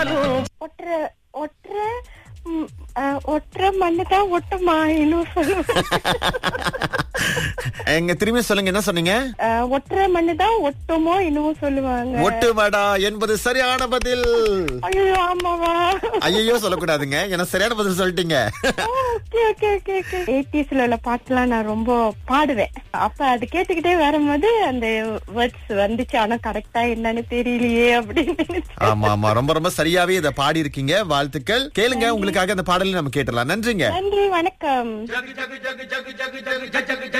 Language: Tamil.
இருந்தாலும் ஒற்ற ஒற்ற ம், அஹ், ஒற்ற மண்ணு தான் ஒட்டுமா இன்னும் சொல்லுவேன் எங்க திரும்பி சொல்லுங்க என்ன சொன்னீங்க அஹ், ஒற்ற மண்ணு தான் ஒட்டுமோ இன்னும் சொல்லுவாங்க ஒட்டு வடா என்பது சரியான பதில் ஐயோ ஆமாவா ஐயோ சொல்லக்கூடாதுங்க ஏன்னா சரியான பதில் சொல்லிட்டீங்க ஓகே ஓகே ஓகே ஓகே எயிட்டிஸ்ல உள்ள பாட்டுலாம் நான் ரொம்ப பாடுவேன் அப்ப அது கேட்டுக்கிட்டே வரும்போது அந்த வேர்ட்ஸ் வந்துச்சு ஆனா கரெக்டா என்னன்னு தெரியலையே அப்படின்னு நினைச்சேன். ஆமா ஆமா ரொம்ப ரொம்ப சரியாவே இத பாடி இருக்கீங்க வாழ்த்துக்கள் கேளுங்க உங்களுக்காக அந்த பாடலை நம்ம கேட்டலாம் நன்றிங்க நன்றி வணக்கம் ஜகு ஜகு ஜகு ஜகு ஜகு ஜகு ஜகு